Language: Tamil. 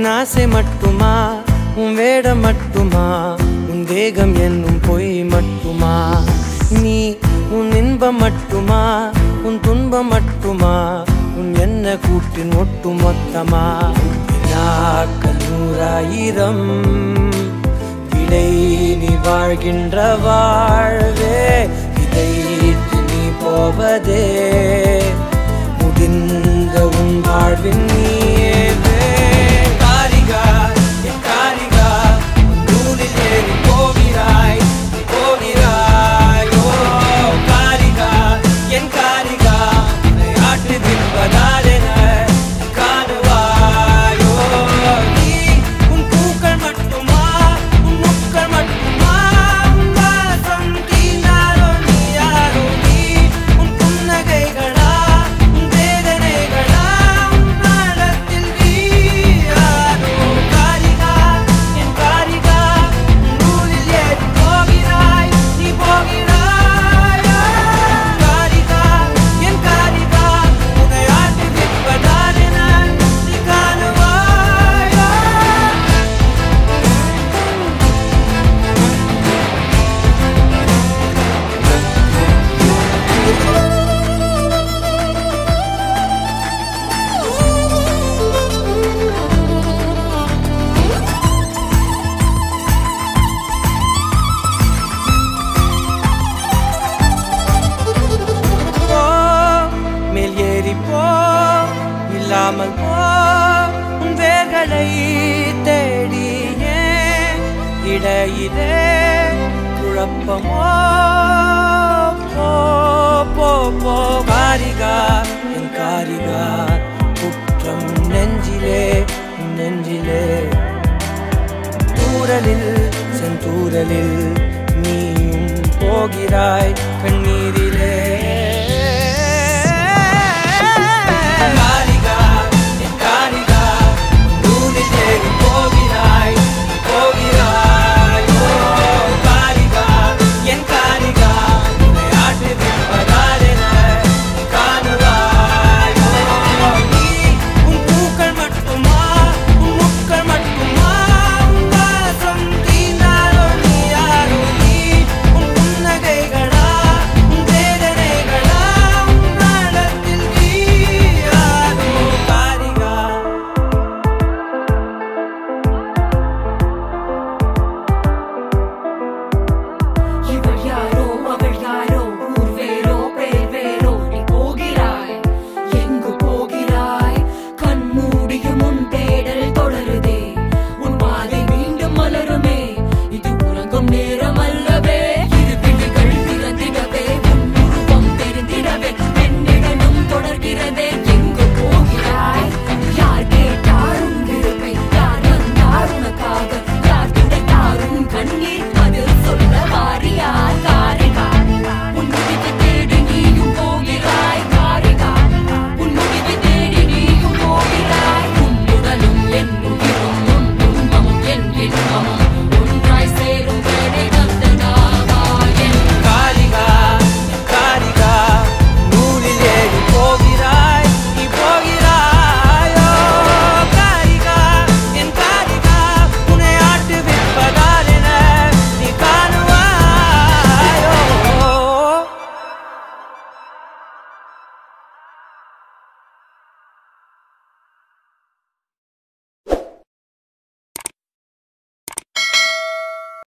என் ஆசை மட்டுமா உன் வேடம் மட்டுமா உன் தேகம் என்னும் பொய் மட்டுமா நீ உன் இன்பம் மட்டுமா உன் துன்பம் மட்டுமா உன் என்ன கூட்டின் ஒட்டு மொத்தமா நாக்கள் நூறாயிரம் விடை நீ வாழ்கின்ற வாழ்வே இதை நீ போவதே முடிந்த உன் வாழ்வின் நீவே காரிகா என் காரிகா உன் நூலில் ஏறி போகிறாய் நீ போகிறாய் ஓ காரிகா என் காரிகா உன்னை ஆட்டு தின்பதாலென நீ காணுவாயோ நீ உன் பூக்கள் மட்டுமா உன் முட்கள் மட்டுமா உன் வாசம் தீண்டாரோ நீ யாரோ நீ உன் புன்னகைகளா உன் வேதனைகளா உன் நாளத்தில் நீ யாரோ காரிகா என் காரிகா உன் நூலில் ஏறி போகிறாய் நீ போகிறாய் காரிகா என் காரிகா உன்னை ஆட்டி விற்பதாலென நீ காணுவாயா போ மேல் ஏறி போ இல்லாமல் போ உன் வேர்களை தேடியே இடையிலே குழப்பமோ போ போ போ காரிகா என் காரிகா குற்றம் நெஞ்சிலே நெஞ்சிலே தூரலில் செந்தூரலில் நீயும் போகிறாய்